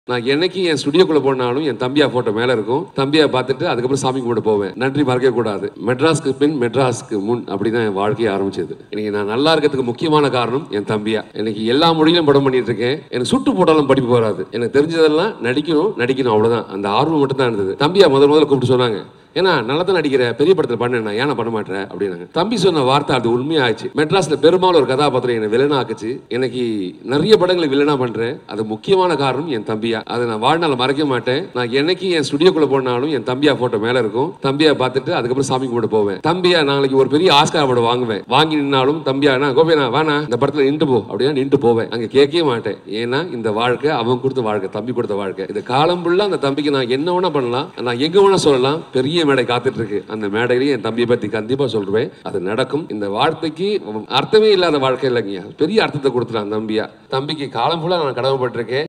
நான் என்னைக்கு என் ஸ்டுடியோக்குள்ள போனாலும் என் தம்பியா போட்டோ மேல இருக்கும் தம்பியா பார்த்துட்டு அதுக்கப்புறம் சாமி கும்பிட போவேன் நன்றி மறக்க கூடாது மெட்ராஸ்க்கு பின் மெட்ராஸ்க்கு முன் அப்படிதான் என் வாழ்க்கையை ஆரம்பிச்சது இன்னைக்கு நான் நல்லா இருக்கிறதுக்கு முக்கியமான காரணம் என் தம்பியா இன்னைக்கு எல்லா மொழியிலும் படம் பண்ணிட்டு இருக்கேன் எனக்கு சுட்டு போட்டாலும் படிப்பு வராது எனக்கு தெரிஞ்சதெல்லாம் நடிக்கணும் நடிக்கணும் அவ்வளவுதான் அந்த ஆர்வம் மட்டும் தான் இருந்தது தம்பியா முதல் முதல்ல கூப்பிட்டு சொன்னாங்க ஏன்னா நல்லா தான் நடிக்கிற பெரிய படத்தில் பண்ணேன் ஏன் பண்ண மாட்டேன் அப்படின்னாங்க தம்பி சொன்ன வார்த்தை அது உண்மையாச்சு மெட்ராஸ்ல பெரும்பாலும் ஒரு கதாபாத்திரம் என்னை வில்லனா ஆக்குச்சு எனக்கு நிறைய படங்களை வில்லனா பண்றேன் அது முக்கியமான காரணம் என் தம்பியா அதை நான் வாழ்நாள் மறக்க மாட்டேன் நான் என்னைக்கு என் ஸ்டுடியோக்குள்ள போனாலும் என் தம்பியா போட்டோ மேல இருக்கும் தம்பியா பார்த்துட்டு அதுக்கப்புறம் சாமி கும்பிட போவேன் தம்பியா நாளைக்கு ஒரு பெரிய ஆஸ்கார் அவார்டு வாங்குவேன் வாங்கி நின்னாலும் தம்பியா நான் கோபியா வேணா இந்த படத்துல நின்று போ அப்படின்னா நின்று போவேன் அங்க கேட்கவே மாட்டேன் ஏன்னா இந்த வாழ்க்கை அவன் கொடுத்த வாழ்க்கை தம்பி கொடுத்த வாழ்க்கை இது காலம் ஃபுல்லா அந்த தம்பிக்கு நான் என்ன வேணா பண்ணலாம் நான் எங்க வேணா சொல்லலாம் பெரிய மேடை காத்துட்டு இருக்கு அந்த மேடையிலேயே என் தம்பியை பத்தி கண்டிப்பா சொல்றேன் அது நடக்கும் இந்த வார்த்தைக்கு அர்த்தமே இல்லாத வாழ்க்கை இல்லைங்க பெரிய அர்த்தத்தை கொடுத்துட்டான் தம்பியா தம்பிக்கு காலம் ஃபுல்லா நான் கடமைப்பட்டிருக்கேன்